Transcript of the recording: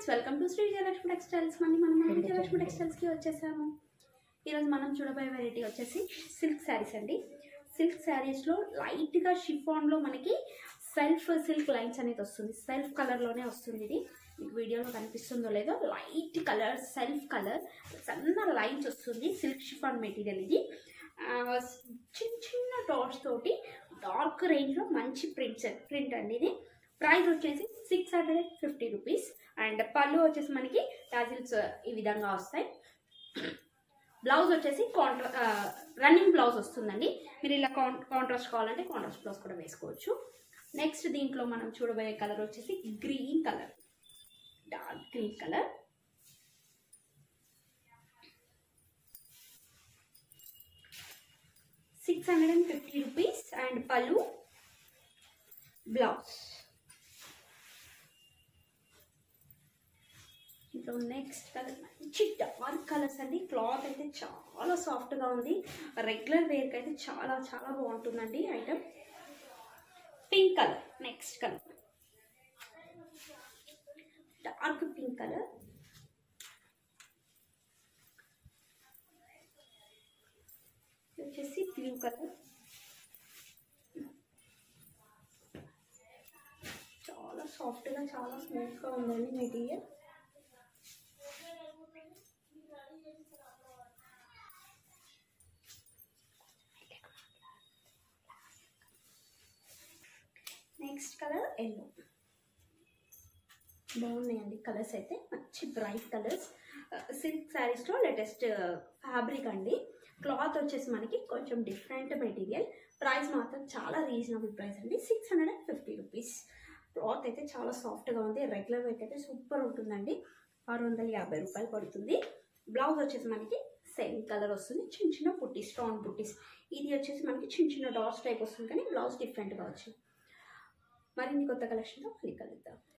friends welcome to Shri Vijayalakshmi textiles మళ్ళీ మనం మన విజయలక్ష్మి టెక్స్టైల్స్కి వచ్చేసాము ఈరోజు మనం చూడబోయే వెరైటీ వచ్చేసి సిల్క్ శారీస్ అండి సిల్క్ శారీస్లో లైట్గా షిఫాన్లో మనకి సెల్ఫ్ సిల్క్ లైన్స్ అనేది వస్తుంది సెల్ఫ్ కలర్లోనే వస్తుంది ఇది మీకు వీడియోలో కనిపిస్తుందో లేదో లైట్ కలర్ సెల్ఫ్ కలర్ సన్న లైన్స్ వస్తుంది సిల్క్ షిఫాన్ మెటీరియల్ ఇది ఆ, చిన్న చిన్న డాట్స్ తోటి డార్క్ రేంజ్లో మంచి ప్రింట్స్ ప్రింట్ అండి ఇది ప్రైస్ వచ్చేసి six hundred and fifty rupees and పళ్ళు వచ్చేసి మనకి టాజిల్స్ ఈ విధంగా వస్తాయి బ్లౌజ్ వచ్చేసి కాంట్రా రన్నింగ్ బ్లౌజ్ వస్తుందండి మీరు ఇలా కాన్ కాంట్రాస్ట్ కావాలంటే కాంట్రాస్ట్ బ్లౌజ్ కూడా వేసుకోవచ్చు నెక్స్ట్ దీంట్లో మనం చూడబోయే కలర్ వచ్చేసి green colour dark green colour six hundred and fifty rupees and పళ్ళు బ్లౌజ్ ఇప్పుడు నెక్స్ట్ కలర్ మంచి డార్క్ కలర్స్ అండి క్లాత్ అయితే చాలా సాఫ్ట్గా ఉంది రెగ్యులర్ వేర్కి అయితే చాలా చాలా బాగుంటుందండి item pink colour next colour dark pink colour వచ్చేసి బ్లూ కలర్ చాలా సాఫ్ట్గా చాలా స్మూత్గా ఉందండి మెటీరియల్ నెక్స్ట్ కలర్ ఎల్లో బాగున్నాయండి కలర్స్ అయితే మంచి బ్రైట్ కలర్స్ సిల్క్ శారీస్లో లేటెస్ట్ ఫ్యాబ్రిక్ అండి క్లాత్ వచ్చేసి మనకి కొంచెం డిఫరెంట్ మెటీరియల్ ప్రైస్ మాత్రం చాలా రీజనబుల్ ప్రైస్ అండి six hundred and fifty rupees cloth అయితే చాలా సాఫ్ట్గా ఉంది రెగ్యులర్ వెయిట్ అయితే సూపర్ ఉంటుందండి ఆరు వందల యాభై రూపాయలు పడుతుంది బ్లౌజ్ వచ్చేసి మనకి సేమ్ కలర్ వస్తుంది చిన్న చిన్న పుట్టీస్ స్ట్రాంగ్ పుట్టీస్ ఇది వచ్చేసి మనకి చిన్న చిన్న డాట్స్ టైప్ వస్తుంది కానీ బ్లౌజ్ డిఫరెంట్గా వచ్చింది మరిన్ని కొత్త కలెక్షన్తో మళ్ళీ కలుద్దాం